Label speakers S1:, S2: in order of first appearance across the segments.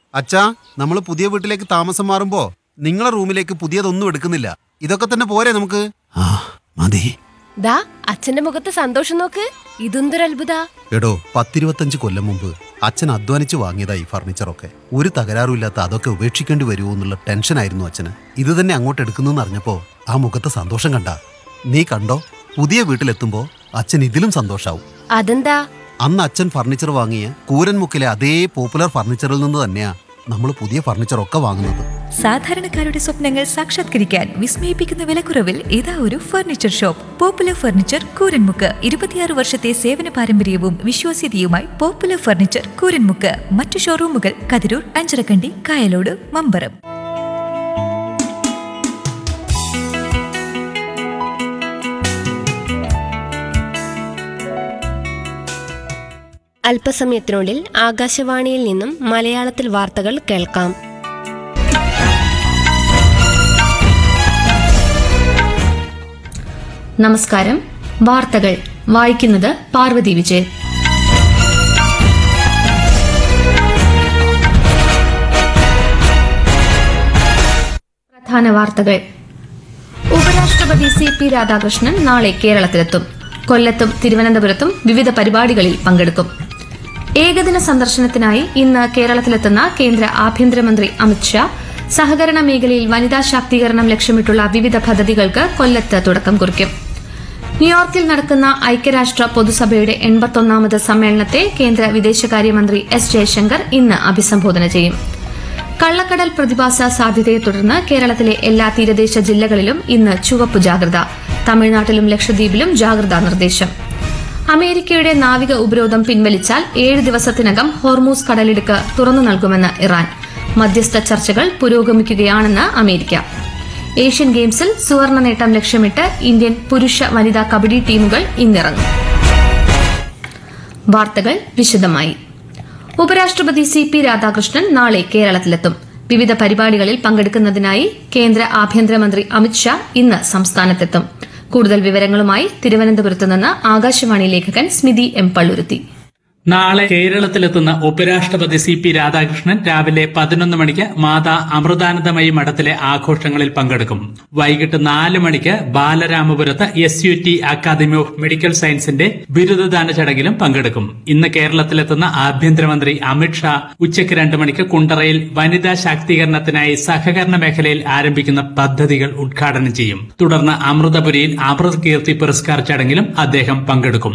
S1: അച്ഛാ നമ്മൾ പുതിയ വീട്ടിലേക്ക് താമസം മാറുമ്പോ നിങ്ങളെ റൂമിലേക്ക് പുതിയതൊന്നും എടുക്കുന്നില്ല ഇതൊക്കെ തന്നെ പോരെ നമുക്ക് ആ മതി
S2: ദാ അച്ഛന്റെ മുഖത്ത് സന്തോഷം നോക്ക് ഇതെന്തൊരു അത്ഭുത
S1: എടോ പത്തിരുപത്തഞ്ച് കൊല്ലം മുമ്പ് അച്ഛൻ അധ്വാനിച്ച് വാങ്ങിയതാ ഈ ഫർണിച്ചറൊക്കെ ഒരു തകരാറുമില്ലാത്ത അതൊക്കെ ഉപേക്ഷിക്കേണ്ടി വരുമോ എന്നുള്ള ടെൻഷനായിരുന്നു അച്ഛന് ഇത് തന്നെ അങ്ങോട്ട് എടുക്കുന്നു അറിഞ്ഞപ്പോ ആ മുഖത്തെ സന്തോഷം കണ്ട നീ കണ്ടോ പുതിയ വീട്ടിലെത്തുമ്പോ അച്ഛൻ ഇതിലും സന്തോഷാവും
S2: അതെന്താ
S1: അന്ന് അച്ഛൻ ഫർണിച്ചർ വാങ്ങിയ കൂരൻമുക്കിലെ അതേ പോപ്പുലർ ഫർണിച്ചറിൽ നിന്ന് തന്നെയാ നമ്മൾ പുതിയ ഫർണിച്ചറൊക്കെ വാങ്ങുന്നത്
S3: സാധാരണക്കാരുടെ സ്വപ്നങ്ങൾ സാക്ഷാത്കരിക്കാൻ വിസ്മയിപ്പിക്കുന്ന വിലക്കുറവിൽ ഇതാ ഒരു furniture shop popular furniture Kooranmukku ഇരുപത്തിയാറ് വർഷത്തെ സേവന പാരമ്പര്യവും വിശ്വാസ്യതയുമായി പോപ്പുലർ ഫർണിച്ചർ കൂരൻമുക്ക് മറ്റു ഷോറൂമുകൾ കതിരൂർ അഞ്ചരക്കണ്ടി കായലോട് മമ്പറം
S2: അല്പസമയത്തിനുള്ളിൽ ആകാശവാണിയിൽ നിന്നും മലയാളത്തിൽ വാർത്തകൾ കേൾക്കാം
S4: നമസ്കാരം വാർത്തകൾ വായിക്കുന്നത് പാർവതി വിജയ് പ്രധാന വാർത്തകൾ ഉപരാഷ്ട്രപതി സി പി രാധാകൃഷ്ണൻ നാളെ കേരളത്തിലെത്തും കൊല്ലത്തും തിരുവനന്തപുരത്തും വിവിധ പരിപാടികളിൽ പങ്കെടുക്കും ഏകദിന സന്ദർശനത്തിനായി ഇന്ന് കേരളത്തിലെത്തുന്ന കേന്ദ്ര ആഭ്യന്തരമന്ത്രി അമിത്ഷാ സഹകരണ മേഖലയിൽ വനിതാ ശാക്തീകരണം ലക്ഷ്യമിട്ടുള്ള വിവിധ പദ്ധതികൾക്ക് കൊല്ലത്ത് തുടക്കം കുറിക്കും ന്യൂയോർക്കിൽ നടക്കുന്ന ഐക്യരാഷ്ട്ര പൊതുസഭയുടെ എൺപത്തൊന്നാമത് സമ്മേളനത്തെ കേന്ദ്ര വിദേശകാര്യമന്ത്രി എസ് ജയശങ്കർ ഇന്ന് അഭിസംബോധന ചെയ്യും കള്ളക്കടൽ പ്രതിഭാസ സാധ്യതയെ തുടർന്ന് കേരളത്തിലെ എല്ലാ തീരദേശ ജില്ലകളിലും ഇന്ന് ചുവപ്പ് ജാഗ്രത തമിഴ്നാട്ടിലും ലക്ഷദ്വീപിലും ജാഗ്രതാ നിർദ്ദേശം അമേരിക്കയുടെ നാവിക ഉപരോധം പിൻവലിച്ചാൽ ഏഴ് ദിവസത്തിനകം ഹോർമൂസ് കടലിടുക്ക് തുറന്നു നൽകുമെന്ന് ഇറാൻ മധ്യസ്ഥ ചർച്ചകൾ പുരോഗമിക്കുകയാണെന്ന് അമേരിക്ക ഏഷ്യൻ ഗെയിംസിൽ സുവർണ നേട്ടം ലക്ഷ്യമിട്ട് ഇന്ത്യൻ പുരുഷ വനിതാ കബഡി ടീമുകൾ ഇന്നിറങ്ങും വാർത്തകൾ വിശദമായി ഉപരാഷ്ട്രപതി സി പി രാധാകൃഷ്ണൻ നാളെ കേരളത്തിലെത്തും വിവിധ പരിപാടികളിൽ പങ്കെടുക്കുന്നതിനായി കേന്ദ്ര ആഭ്യന്തരമന്ത്രി അമിത്ഷാ ഇന്ന് സംസ്ഥാനത്തെത്തും കൂടുതൽ വിവരങ്ങളുമായി തിരുവനന്തപുരത്ത് നിന്ന് ആകാശവാണി ലേഖകൻ സ്മിതി എം പള്ളുരുത്തി
S5: നാളെ കേരളത്തിലെത്തുന്ന ഉപരാഷ്ട്രപതി സി പി രാധാകൃഷ്ണൻ രാവിലെ പതിനൊന്ന് മണിക്ക് മാതാ അമൃതാനന്ദമയി മഠത്തിലെ ആഘോഷങ്ങളിൽ പങ്കെടുക്കും വൈകിട്ട് നാല് മണിക്ക് ബാലരാമപുരത്ത് S U T academy of medical സയൻസിന്റെ ബിരുദദാന ചടങ്ങിലും പങ്കെടുക്കും ഇന്ന് കേരളത്തിലെത്തുന്ന ആഭ്യന്തരമന്ത്രി അമിത്ഷാ ഉച്ചയ്ക്ക് രണ്ട് മണിക്ക് കുണ്ടറയിൽ വനിതാ ശാക്തീകരണത്തിനായി സഹകരണ മേഖലയിൽ ആരംഭിക്കുന്ന പദ്ധതികൾ ഉദ്ഘാടനം ചെയ്യും തുടർന്ന് അമൃതപുരിയിൽ അമൃത് കീർത്തി പുരസ്കാർ ചടങ്ങിലും അദ്ദേഹം പങ്കെടുക്കും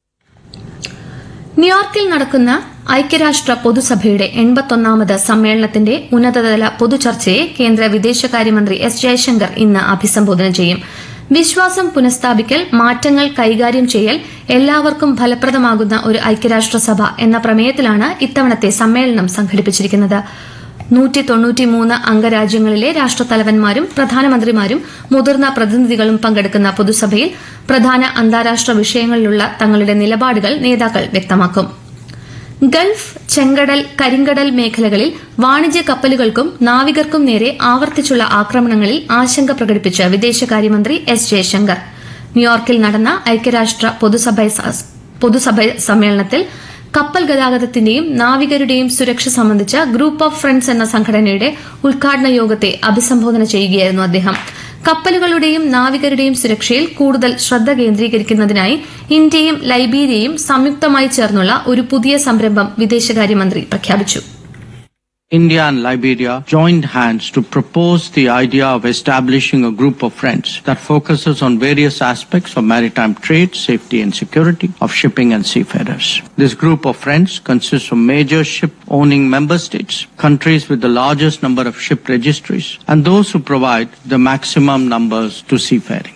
S4: ന്യൂയോർക്കിൽ നടക്കുന്ന ഐക്യരാഷ്ട്ര പൊതുസഭയുടെ എൺപത്തൊന്നാമത് സമ്മേളനത്തിന്റെ ഉന്നതതല പൊതുചർച്ചയെ കേന്ദ്ര വിദേശകാര്യമന്ത്രി എസ് ജയശങ്കർ ഇന്ന് അഭിസംബോധന ചെയ്യും വിശ്വാസം പുനഃസ്ഥാപിക്കൽ മാറ്റങ്ങൾ കൈകാര്യം ചെയ്യൽ എല്ലാവർക്കും ഫലപ്രദമാകുന്ന ഒരു ഐക്യരാഷ്ട്രസഭ എന്ന പ്രമേയത്തിലാണ് ഇത്തവണത്തെ സമ്മേളനം സംഘടിപ്പിച്ചിരിക്കുന്നത് നൂറ്റി തൊണ്ണൂറ്റിമൂന്ന് അംഗരാജ്യങ്ങളിലെ രാഷ്ട്രത്തലവന്മാരും പ്രധാനമന്ത്രിമാരും മുതിർന്ന പ്രതിനിധികളും പങ്കെടുക്കുന്ന പൊതുസഭയിൽ പ്രധാന അന്താരാഷ്ട്ര വിഷയങ്ങളിലുള്ള തങ്ങളുടെ നിലപാടുകൾ നേതാക്കൾ വ്യക്തമാക്കും ഗൾഫ് ചെങ്കടൽ കരിങ്കടൽ മേഖലകളിൽ വാണിജ്യ കപ്പലുകൾക്കും നാവികർക്കും നേരെ ആവർത്തിച്ചുള്ള ആക്രമണങ്ങളിൽ ആശങ്ക പ്രകടിപ്പിച്ച വിദേശകാര്യമന്ത്രി എസ് ജയശങ്കർ ന്യൂയോർക്കിൽ നടന്ന ഐക്യരാഷ്ട്ര പൊതുസഭ പൊതുസഭ സമ്മേളനത്തിൽ കപ്പൽ ഗതാഗതത്തിന്റെയും നാവികരുടെയും സുരക്ഷ സംബന്ധിച്ച ഗ്രൂപ്പ് ഓഫ് ഫ്രണ്ട്സ് എന്ന സംഘടനയുടെ ഉദ്ഘാടന യോഗത്തെ അഭിസംബോധന ചെയ്യുകയായിരുന്നു അദ്ദേഹം കപ്പലുകളുടെയും നാവികരുടെയും സുരക്ഷയിൽ കൂടുതൽ ശ്രദ്ധ കേന്ദ്രീകരിക്കുന്നതിനായി ഇന്ത്യയും ലൈബീരിയയും സംയുക്തമായി ചേർന്നുള്ള ഒരു പുതിയ സംരംഭം വിദേശകാര്യമന്ത്രി പ്രഖ്യാപിച്ചു
S6: India and Liberia joined hands to propose the idea of establishing a group of friends that focuses on various aspects of maritime trade, safety and security of shipping and seafarers. This group of friends consists of major ship owning member states, countries with the largest number of ship registries, and those who provide the maximum numbers to seafaring.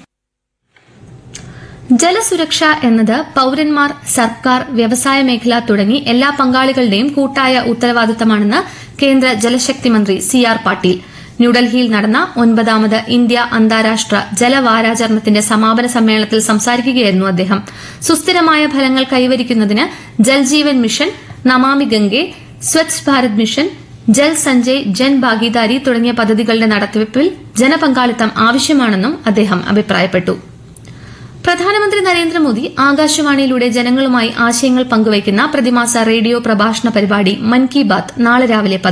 S4: ജലസുരക്ഷ എന്നത് പൌരന്മാർ സർക്കാർ വ്യവസായ മേഖല തുടങ്ങി എല്ലാ പങ്കാളികളുടെയും കൂട്ടായ ഉത്തരവാദിത്തമാണെന്ന് കേന്ദ്ര ജലശക്തി മന്ത്രി സി ആർ പാട്ടീൽ ന്യൂഡൽഹിയിൽ നടന്ന ഒൻപതാമത് ഇന്ത്യ അന്താരാഷ്ട്ര ജലവാരാചരണത്തിന്റെ സമാപന സമ്മേളനത്തിൽ സംസാരിക്കുകയായിരുന്നു അദ്ദേഹം സുസ്ഥിരമായ ഫലങ്ങൾ കൈവരിക്കുന്നതിന് ജൽജീവൻ മിഷൻ നമാമി ഗംഗെ സ്വച്ഛ് ഭാരത് മിഷൻ ജൽ സഞ്ജയ് ജൻ ഭാഗീദാരി തുടങ്ങിയ പദ്ധതികളുടെ നടത്തിപ്പിൽ ജനപങ്കാളിത്തം ആവശ്യമാണെന്നും അദ്ദേഹം അഭിപ്രായപ്പെട്ടു പ്രധാനമന്ത്രി നരേന്ദ്രമോദി ആകാശവാണിയിലൂടെ ജനങ്ങളുമായി ആശയങ്ങൾ പങ്കുവയ്ക്കുന്ന പ്രതിമാസ റേഡിയോ പ്രഭാഷണ പരിപാടി മൻ കി ബാത്ത് നാളെ രാവിലെ